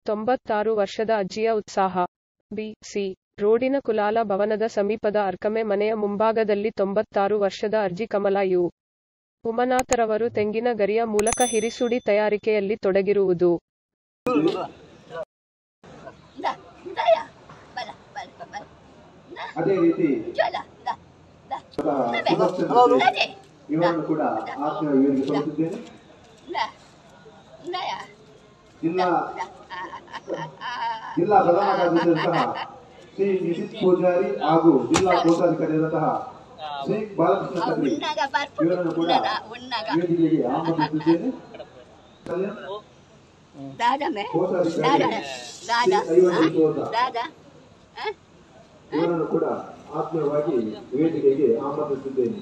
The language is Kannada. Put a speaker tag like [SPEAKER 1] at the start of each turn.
[SPEAKER 1] ತೊಂಬತ್ತಾರು ವರ್ಷದ ಅಜ್ಜಿಯ ಉತ್ಸಾಹ ಬಿ ಸಿ ರೋಡಿನ ಕುಲಾಲ ಭವನದ ಸಮೀಪದ ಅರ್ಕಮೆ ಮನೆಯ ಮುಂಭಾಗದಲ್ಲಿ ತೊಂಬತ್ತಾರು ವರ್ಷದ ಅರ್ಜಿ ಕಮಲಾ ಯು ಉಮನಾಥರವರು ತೆಂಗಿನ ಗರಿಯ ಮೂಲಕ ಹಿರಿಸುಡಿ ತಯಾರಿಕೆಯಲ್ಲಿ ತೊಡಗಿರುವುದು
[SPEAKER 2] Da, daya. Bala, bala, bala. Da,
[SPEAKER 3] ಅದೇ ರೀತಿ
[SPEAKER 2] jala, da, da.
[SPEAKER 3] Sudarshan
[SPEAKER 2] Dade,
[SPEAKER 3] ಇವರನ್ನು ಕೂಡ ಆತ್ಮೀಯ ಇವರಿಗೆ ಸಲ್ಲಿಸಿದ್ದೇನೆ
[SPEAKER 2] da, daya.
[SPEAKER 3] ಜಿಲ್ಲಾ
[SPEAKER 2] Da, ah, ah, ah, ah.
[SPEAKER 3] ಜಿಲ್ಲಾ ಪ್ರಧಾನ ಕಾರ್ಯದರ್ಶಿಯಾದಂತಹ ಶ್ರೀ ನಿಶಿತ್ ಪೂಜಾರಿ ಹಾಗೂ ಜಿಲ್ಲಾ ಕೋಶಾಧಿಕಾರಿಯಾದಂತಹ ಶ್ರೀ ಬಾಲಕೃಷ್ಣ
[SPEAKER 2] Ah,
[SPEAKER 3] ಕತ್ರಿ
[SPEAKER 2] unnaga barpu,
[SPEAKER 3] ಇವರನ್ನು ಕೂಡ
[SPEAKER 2] unnaga, unnaga.
[SPEAKER 3] ವೇದಿಕೆಗೆ ಆಹ್ವಾನಿಸುತ್ತಿದ್ದೇನೆ
[SPEAKER 2] Dada me,
[SPEAKER 3] ಕೋಶಾಧಿಕಾರಿ
[SPEAKER 2] dada, dada,
[SPEAKER 3] ಶ್ರೀ ಐವತ್ತು
[SPEAKER 2] ah,
[SPEAKER 3] ವಿಶ್ವದ
[SPEAKER 2] dada. Eh?
[SPEAKER 3] ಇವರನ್ನು ಕೂಡ ಆತ್ಮೀಯವಾಗಿ ವೇದಿಕೆಗೆ ಆಹ್ವಾನಿಸುತ್ತಿದ್ದೇನೆ